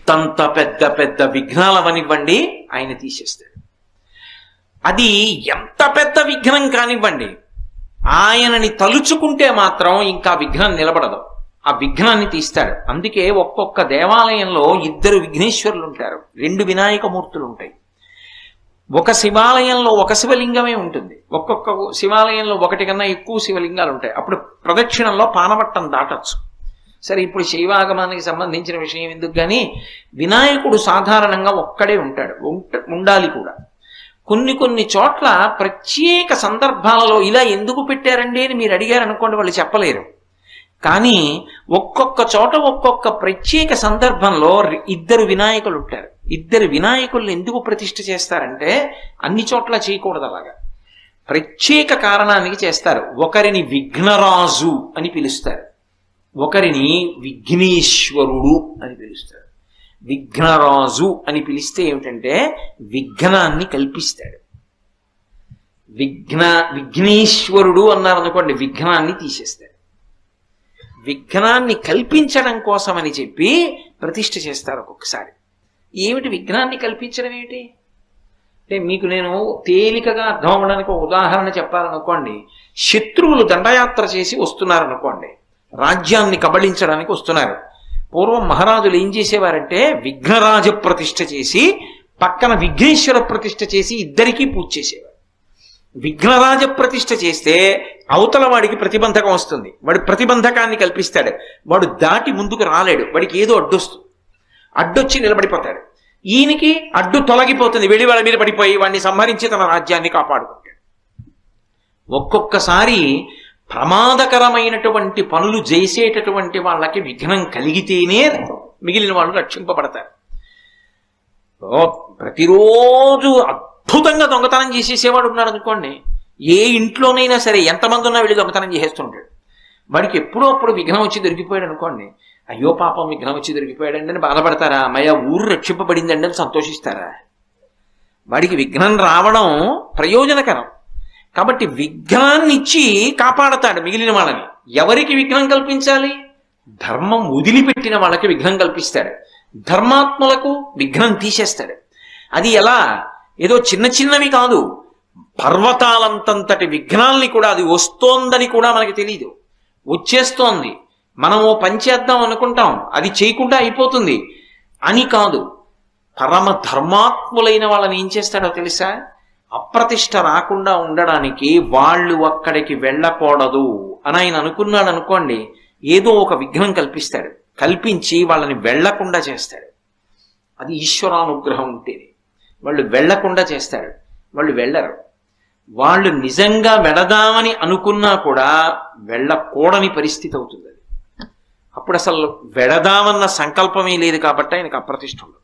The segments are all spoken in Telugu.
ఎంతంత పెద్ద పెద్ద విఘ్నాలవనివ్వండి ఆయన తీసేస్తాడు అది ఎంత పెద్ద విఘ్నం కానివ్వండి ఆయనని తలుచుకుంటే మాత్రం ఇంకా విఘ్నం నిలబడదు ఆ విఘ్నాన్ని తీస్తాడు అందుకే ఒక్కొక్క దేవాలయంలో ఇద్దరు విఘ్నేశ్వరులు ఉంటారు రెండు వినాయక మూర్తులు ఉంటాయి ఒక శివాలయంలో ఒక శివలింగమే ఉంటుంది ఒక్కొక్క శివాలయంలో ఒకటి కన్నా ఎక్కువ శివలింగాలు ఉంటాయి అప్పుడు ప్రదక్షిణంలో పానవట్టం దాటచ్చు సరే ఇప్పుడు శైవాగమానికి సంబంధించిన విషయం ఎందుకు కానీ వినాయకుడు సాధారణంగా ఒక్కడే ఉంటాడు ఉంట- ఉండాలి కూడా కొన్ని కొన్ని చోట్ల ప్రత్యేక సందర్భాలలో ఇలా ఎందుకు పెట్టారండి అని మీరు అడిగారు అనుకోండి వాళ్ళు చెప్పలేరు కానీ ఒక్కొక్క చోట ఒక్కొక్క ప్రత్యేక సందర్భంలో రి- ఇద్దరు వినాయకులు ఉంటారు ఇద్దరు వినాయకుల్ని ఎందుకు ప్రతిష్ఠ చేస్తారంటే అన్ని చోట్ల చేయకూడదు అలాగా ప్రత్యేక కారణానికి చేస్తారు ఒకరిని విఘ్నరాజు అని పిలుస్తారు ఒకరిని విఘ్నేశ్వరుడు అని పిలుస్తారు విఘ్నరాజు అని పిలిస్తే ఏమిటంటే విఘ్నాన్ని కల్పిస్తాడు విఘ్న విఘ్నేశ్వరుడు అన్నారనుకోండి విఘ్నాన్ని తీసేస్తాడు విఘ్నాన్ని కల్పించడం కోసమని చెప్పి ప్రతిష్ఠ చేస్తారు ఒక్కొక్కసారి ఏమిటి విఘ్నాన్ని కల్పించడం ఏమిటి అంటే మీకు నేను తేలికగా అర్థం అవ్వడానికి ఒక ఉదాహరణ చెప్పాలనుకోండి శత్రువులు దండయాత్ర చేసి వస్తున్నారనుకోండి రాజ్యాన్ని కబళించడానికి వస్తున్నారు పూర్వం మహారాజులు ఏం చేసేవారంటే విఘ్నరాజ ప్రతిష్ఠ చేసి పక్కన విఘ్నేశ్వర ప్రతిష్ఠ చేసి ఇద్దరికీ పూజ చేసేవారు విఘ్నరాజ ప్రతిష్ఠ చేస్తే అవతల వాడికి ప్రతిబంధకం వస్తుంది వాడు ప్రతిబంధకాన్ని కల్పిస్తాడు వాడు దాటి ముందుకు రాలేడు వాడికి ఏదో అడ్డొస్తుంది అడ్డొచ్చి నిలబడిపోతాడు ఈయనకి అడ్డు తొలగిపోతుంది వెళ్ళి వాళ్ళ మీద పడిపోయి వాడిని సంహరించి తన రాజ్యాన్ని కాపాడుకుంటాడు ఒక్కొక్కసారి ప్రమాదకరమైనటువంటి పనులు చేసేటటువంటి వాళ్ళకి విఘ్నం కలిగితేనే మిగిలిన వాళ్ళు రక్షింపబడతారు ఓ, ప్రతిరోజు అద్భుతంగా దొంగతనం చేసేసేవాడు ఉన్నాడు అనుకోండి ఏ ఇంట్లోనైనా సరే ఎంతమంది ఉన్నా వెళ్ళి దొంగతనం చేసేస్తుంటాడు వాడికి ఎప్పుడో అప్పుడు విఘ్నం వచ్చి దొరికిపోయాడు అనుకోండి అయ్యో పాపం విఘ్నం వచ్చి దొరికిపోయాడండి అని బాధపడతారా అమ్మయ్య ఊరు రక్షింపబడిందండి అని సంతోషిస్తారా వాడికి విఘ్నం రావడం ప్రయోజనకరం కాబట్టి విఘ్నాన్ని ఇచ్చి కాపాడతాడు మిగిలిన వాళ్ళని ఎవరికి విఘ్నం కల్పించాలి ధర్మం వదిలిపెట్టిన వాళ్ళకి విఘ్నం కల్పిస్తాడు ధర్మాత్ములకు విఘ్నం తీసేస్తాడు అది ఎలా ఏదో చిన్న చిన్నవి కాదు పర్వతాలంతంతటి విఘ్నాల్ని కూడా అది వస్తోందని కూడా మనకి తెలియదు వచ్చేస్తోంది మనం ఓ పని చేద్దాం అనుకుంటాం అది చేయకుండా అయిపోతుంది అని కాదు పరమ ధర్మాత్ములైన వాళ్ళని ఏం చేస్తాడో తెలుసా అప్రతిష్ట రాకుండా ఉండడానికి వాళ్ళు అక్కడికి వెళ్ళకూడదు అని ఆయన అనుకున్నాడు అనుకోండి ఏదో ఒక విఘ్నం కల్పిస్తాడు కల్పించి వాళ్ళని వెళ్లకుండా చేస్తాడు అది ఈశ్వరానుగ్రహం ఉంటేనే వాళ్ళు వెళ్లకుండా చేస్తాడు వాళ్ళు వెళ్ళరు వాళ్ళు నిజంగా వెళదామని అనుకున్నా కూడా వెళ్ళకూడని పరిస్థితి అవుతుంది అది అప్పుడు అసలు వెళదామన్న సంకల్పమే లేదు కాబట్టి ఆయనకు అప్రతిష్ట ఉండదు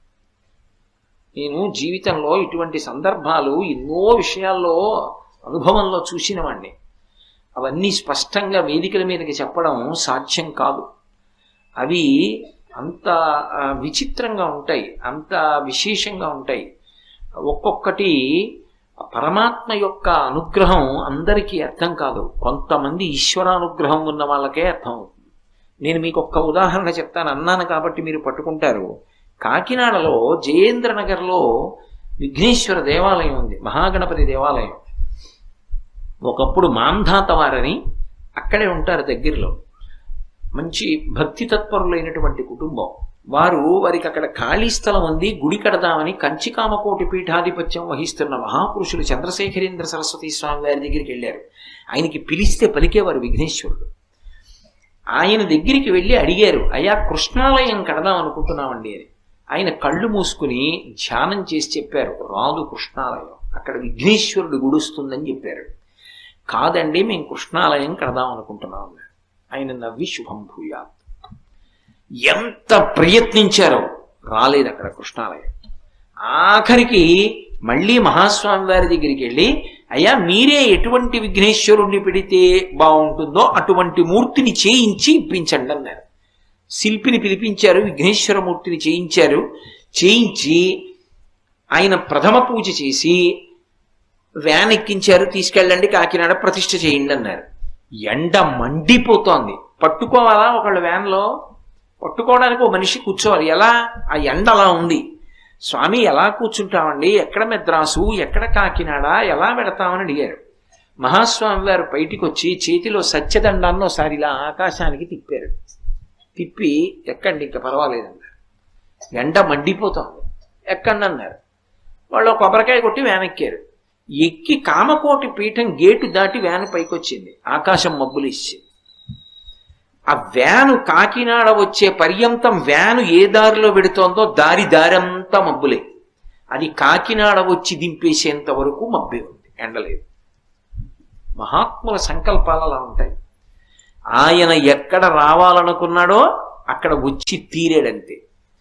నేను జీవితంలో ఇటువంటి సందర్భాలు ఎన్నో విషయాల్లో అనుభవంలో చూసిన వాడిని అవన్నీ స్పష్టంగా వేదికల మీదకి చెప్పడం సాధ్యం కాదు అవి అంత ఆ, విచిత్రంగా ఉంటాయి అంత విశేషంగా ఉంటాయి ఒక్కొక్కటి పరమాత్మ యొక్క అనుగ్రహం అందరికీ అర్థం కాదు కొంతమంది ఈశ్వరానుగ్రహం ఉన్న వాళ్ళకే అర్థం అవుతుంది నేను మీకు ఒక్క ఉదాహరణ చెప్తాను అన్నాను కాబట్టి మీరు పట్టుకుంటారు కాకినాడలో జయేంద్ర నగర్లో విఘ్నేశ్వర దేవాలయం ఉంది మహాగణపతి దేవాలయం ఒకప్పుడు మాంధాత వారని అక్కడే ఉంటారు దగ్గరలో మంచి భక్తి తత్పరులైనటువంటి కుటుంబం వారు వారికి అక్కడ ఖాళీ స్థలం ఉంది గుడి కడదామని కంచికామకోటి పీఠాధిపత్యం వహిస్తున్న మహాపురుషులు చంద్రశేఖరేంద్ర సరస్వతి స్వామి వారి దగ్గరికి వెళ్ళారు ఆయనకి పిలిస్తే పలికేవారు విఘ్నేశ్వరుడు ఆయన దగ్గరికి వెళ్ళి అడిగారు అయ్యా కృష్ణాలయం కడదాం అనుకుంటున్నామండి అని ఆయన కళ్ళు మూసుకుని ధ్యానం చేసి చెప్పారు రాదు కృష్ణాలయం అక్కడ విఘ్నేశ్వరుడు గుడుస్తుందని చెప్పారు కాదండి మేము కృష్ణాలయం కడదాం అనుకుంటున్నాం అన్నారు. ఆయన నవ్వి శుభం భూయాత్ ఎంత ప్రయత్నించారో రాలేదు అక్కడ కృష్ణాలయం ఆఖరికి మళ్ళీ మహాస్వామి వారి దగ్గరికి వెళ్ళి అయ్యా మీరే ఎటువంటి విఘ్నేశ్వరుణ్ణి పెడితే బాగుంటుందో అటువంటి మూర్తిని చేయించి ఇప్పించండి అన్నారు శిల్పిని పిలిపించారు విఘ్నేశ్వర మూర్తిని చేయించారు చేయించి ఆయన ప్రథమ పూజ చేసి వ్యాన్ ఎక్కించారు తీసుకెళ్ళండి కాకినాడ ప్రతిష్ఠ చేయండి అన్నారు ఎండ మండిపోతోంది పట్టుకోవాలా ఒకళ్ళు వ్యాన్లో పట్టుకోవడానికి ఓ మనిషి కూర్చోవాలి ఎలా ఆ ఎండ అలా ఉంది స్వామి ఎలా కూర్చుంటామండి ఎక్కడ మెద్రాసు ఎక్కడ కాకినాడ ఎలా పెడతామని అడిగారు మహాస్వామి వారు బయటికి వచ్చి చేతిలో సత్యదండాన్ని ఒకసారి ఇలా ఆకాశానికి తిప్పారు తిప్పి ఎక్కండి ఇంకా పర్వాలేదన్నారు ఎండ మండిపోతోంది ఎక్కండి అన్నారు వాళ్ళు ఒక కొబ్బరికాయ కొట్టి వ్యాన్ ఎక్కారు ఎక్కి కామకోటి పీఠం గేటు దాటి వ్యాన్ పైకి వచ్చింది ఆకాశం మబ్బులు ఇచ్చింది ఆ వ్యాను కాకినాడ వచ్చే పర్యంతం వ్యాను ఏ దారిలో పెడుతోందో దారి దారంతా మబ్బులే అది కాకినాడ వచ్చి దింపేసేంత వరకు మబ్బే ఉంది ఎండలేదు మహాత్ముల సంకల్పాలు అలా ఉంటాయి ఆయన ఎక్కడ రావాలనుకున్నాడో అక్కడ వచ్చి తీరేడంతే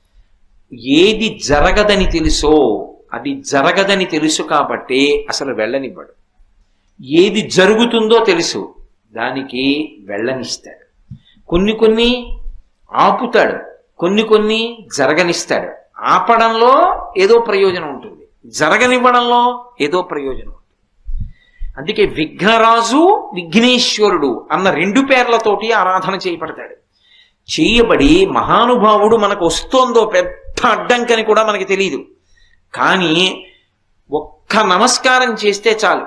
ఏది జరగదని తెలుసో అది జరగదని తెలుసు కాబట్టి అసలు వెళ్ళనివ్వడు ఏది జరుగుతుందో తెలుసు దానికి వెళ్ళనిస్తాడు కొన్ని కొన్ని ఆపుతాడు కొన్ని కొన్ని జరగనిస్తాడు ఆపడంలో ఏదో ప్రయోజనం ఉంటుంది జరగనివ్వడంలో ఏదో ప్రయోజనం ఉంటుంది అందుకే విఘ్నరాజు విఘ్నేశ్వరుడు అన్న రెండు పేర్లతోటి ఆరాధన చేయబడతాడు చేయబడి మహానుభావుడు మనకు వస్తోందో పెద్ద అడ్డంకని కూడా మనకి తెలియదు కానీ ఒక్క నమస్కారం చేస్తే చాలు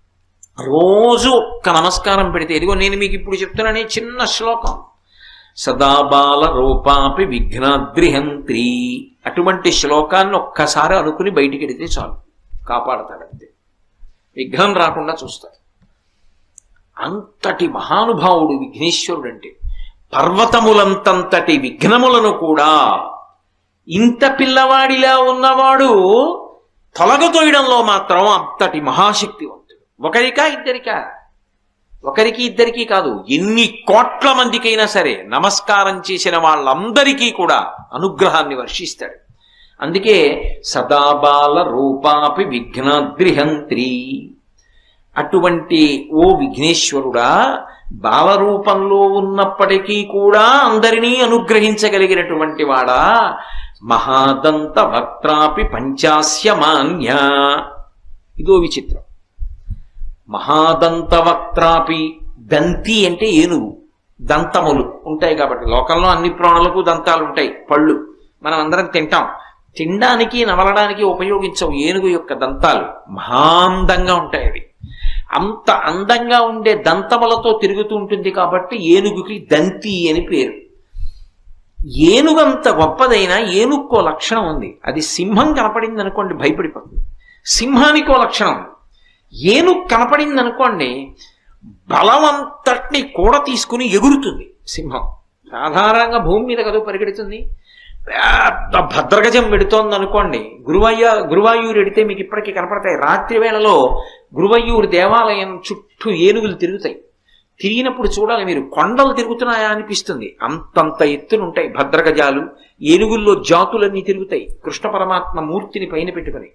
రోజు ఒక్క నమస్కారం పెడితే ఇదిగో నేను మీకు ఇప్పుడు చెప్తున్నానే చిన్న శ్లోకం సదాబాల రూపాపి విఘ్నాద్రిహంత్రి అటువంటి శ్లోకాన్ని ఒక్కసారి అనుకుని బయటికి వెడితే చాలు కాపాడతాడంతే విఘ్నం రాకుండా చూస్తాడు అంతటి మహానుభావుడు విఘ్నేశ్వరుడు అంటే పర్వతములంతంతటి విఘ్నములను కూడా ఇంత పిల్లవాడిలా ఉన్నవాడు తొలగతోయడంలో మాత్రం అంతటి మహాశక్తివంతుడు ఒకరికా ఇద్దరికా ఒకరికి ఇద్దరికి కాదు ఎన్ని కోట్ల మందికైనా సరే నమస్కారం చేసిన వాళ్ళందరికీ కూడా అనుగ్రహాన్ని వర్షిస్తాడు అందుకే సదాబాల రూపాపి విఘ్నాద్రిహంత్రి అటువంటి ఓ విఘ్నేశ్వరుడా బాలరూపంలో ఉన్నప్పటికీ కూడా అందరినీ అనుగ్రహించగలిగినటువంటి వాడా మహాదంత వక్త్రాపి పంచాస్య మాన్య ఇదో విచిత్రం మహాదంత వక్త్రాపి దంతి అంటే ఏనుగు దంతములు ఉంటాయి కాబట్టి లోకంలో అన్ని ప్రాణులకు దంతాలు ఉంటాయి పళ్ళు మనం అందరం తింటాం తినడానికి నవలడానికి ఉపయోగించవు ఏనుగు యొక్క దంతాలు మహాందంగా ఉంటాయి అవి అంత అందంగా ఉండే దంతములతో తిరుగుతూ ఉంటుంది కాబట్టి ఏనుగుకి దంతి అని పేరు ఏనుగు అంత గొప్పదైనా ఏనుక్కో లక్షణం ఉంది అది సింహం కనపడింది అనుకోండి భయపడిపోతుంది సింహానికో లక్షణం ఉంది ఏనుగు కనపడింది అనుకోండి బలమంతటిని కూడా తీసుకుని ఎగురుతుంది సింహం సాధారణంగా భూమి మీద కదా పరిగెడుతుంది పెద్ద భద్రగజం పెడుతోంది అనుకోండి గురువయ్య గురువాయూరు ఎడితే మీకు ఇప్పటికీ కనపడతాయి రాత్రి వేళలో గురువయ్యూరు దేవాలయం చుట్టూ ఏనుగులు తిరుగుతాయి తిరిగినప్పుడు చూడాలి మీరు కొండలు తిరుగుతున్నాయా అనిపిస్తుంది అంతంత ఎత్తునుంటాయి భద్రగజాలు ఏనుగుల్లో జాతులన్నీ తిరుగుతాయి కృష్ణ పరమాత్మ మూర్తిని పైన పెట్టుకుని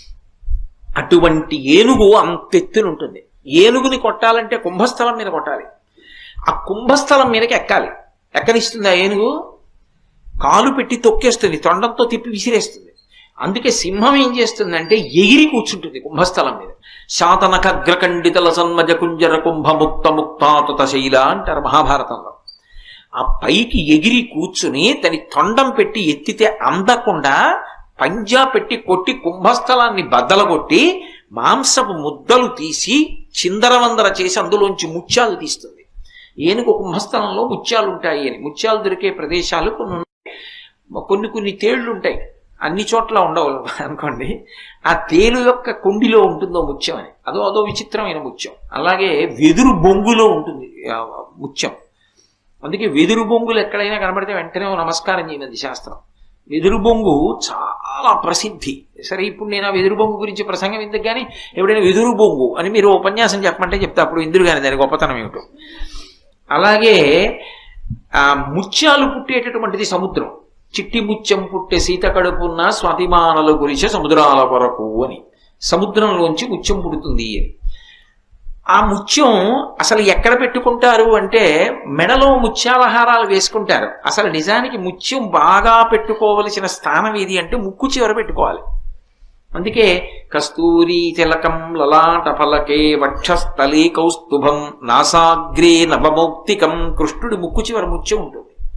అటువంటి ఏనుగు అంత ఎత్తునుంటుంది ఏనుగుని కొట్టాలంటే కుంభస్థలం మీద కొట్టాలి ఆ కుంభస్థలం మీదకి ఎక్కాలి ఎక్కనిస్తుంది ఆ ఏనుగు కాలు పెట్టి తొక్కేస్తుంది తొండంతో తిప్పి విసిరేస్తుంది అందుకే సింహం ఏం చేస్తుందంటే ఎగిరి కూర్చుంటుంది కుంభస్థలం మీద శాతనఖగ్రఖండితల సన్మజ కుంజర కుంభముక్త ముక్తాతుత శైల అంటారు మహాభారతంలో ఆ పైకి ఎగిరి కూర్చుని తని తొండం పెట్టి ఎత్తితే అందకుండా పంజా పెట్టి కొట్టి కుంభస్థలాన్ని బద్దలగొట్టి మాంసపు ముద్దలు తీసి చిందరవందర చేసి అందులోంచి ముత్యాలు తీస్తుంది ఏనుగు కుంభస్థలంలో ముత్యాలు ఉంటాయి అని ముత్యాలు దొరికే ప్రదేశాలు కొన్ని ఉన్నాయి. కొన్ని కొన్ని తేళ్లు ఉంటాయి అన్ని చోట్ల ఉండవు అనుకోండి ఆ తేలు యొక్క కుండిలో ఉంటుందో ముత్యం అని అదో అదో విచిత్రమైన ముత్యం అలాగే వెదురు బొంగులో ఉంటుంది ఆ ముత్యం అందుకే వెదురు బొంగులు ఎక్కడైనా కనబడితే వెంటనే ఓ నమస్కారం చేయనది శాస్త్రం వెదురు బొంగు చాలా ప్రసిద్ధి సరే ఇప్పుడు నేను ఆ వెదురు బొంగు గురించి ప్రసంగం ఎందుకు కానీ ఎప్పుడైనా వెదురు బొంగు అని మీరు ఉపన్యాసం చెప్పమంటే చెప్తా అప్పుడు ఇందురు కానీ దాని గొప్పతనం ఏమిటో అలాగే ఆ ముత్యాలు పుట్టేటటువంటిది సముద్రం చిట్టి ముత్యం పుట్టే సీత కడుపున్న స్వాతిమానల గురిచే సముద్రాల కొరకు అని సముద్రంలోంచి ముత్యం పుడుతుంది అని ఆ ముత్యం అసలు ఎక్కడ పెట్టుకుంటారు అంటే మెడలో ముత్యాలహారాలు వేసుకుంటారు అసలు నిజానికి ముత్యం బాగా పెట్టుకోవలసిన స్థానం ఏది అంటే ముక్కు చివర పెట్టుకోవాలి అందుకే కస్తూరి తిలకం లలాట ఫలకే వక్షస్థలే కౌస్తుభం నాసాగ్రే నవమౌక్తికం కృష్ణుడి ముక్కు చివర ముత్యం ఉంటుంది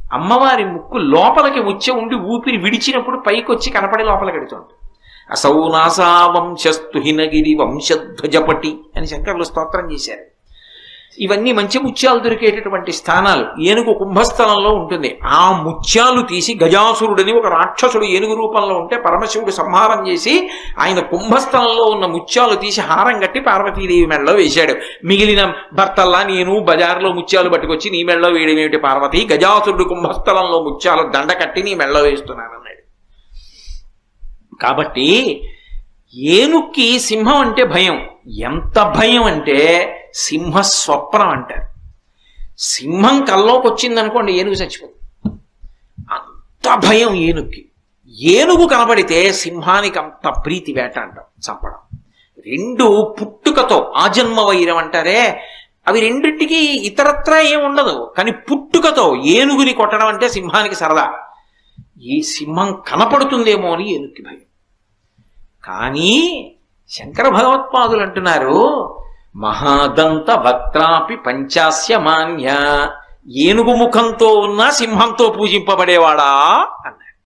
అమ్మవారి ముక్కు లోపలికి వచ్చే ఉండి ఊపిరి విడిచినప్పుడు పైకి వచ్చి కనపడి లోపలికి ఎడుతుంది అసౌ నాసా వంశస్థు హినగిరి వంశధ్వజపటి అని శంకరులు స్తోత్రం చేశారు ఇవన్నీ మంచి ముత్యాలు దొరికేటటువంటి స్థానాలు ఏనుగు కుంభస్థలంలో ఉంటుంది ఆ ముత్యాలు తీసి గజాసురుడని ఒక రాక్షసుడు ఏనుగు రూపంలో ఉంటే పరమశివుడు సంహారం చేసి ఆయన కుంభస్థలంలో ఉన్న ముత్యాలు తీసి హారం కట్టి పార్వతీదేవి మెడలో వేశాడు మిగిలిన భర్తల్లా నేను బజార్లో ముత్యాలు పట్టుకొచ్చి నీ మెడలో వేయడమేమిటి పార్వతి గజాసురుడు కుంభస్థలంలో ముత్యాలు దండ కట్టి నీ మెడలో వేస్తున్నానన్నాడు కాబట్టి ఏనుక్కి సింహం అంటే భయం ఎంత భయం అంటే సింహ స్వప్నం అంటారు సింహం కల్లోకి వచ్చిందనుకోండి ఏనుగు చచ్చిపోతుంది అంత భయం ఏనుగుకి ఏనుగు కనబడితే సింహానికి అంత ప్రీతి వేట అంటాం చంపడం రెండు పుట్టుకతో ఆజన్మ వైరం అంటారే అవి రెండింటికి ఇతరత్రా ఏం ఉండదు కానీ పుట్టుకతో ఏనుగుని కొట్టడం అంటే సింహానికి సరదా ఈ సింహం కనపడుతుందేమో అని ఏనుగుకి భయం కానీ శంకర భగవత్పాదులు అంటున్నారు మహాదంత వక్త్రాపి పంచాస్య మాన్య ఏనుగు ముఖంతో ఉన్న సింహంతో పూజింపబడేవాడా అన్నారు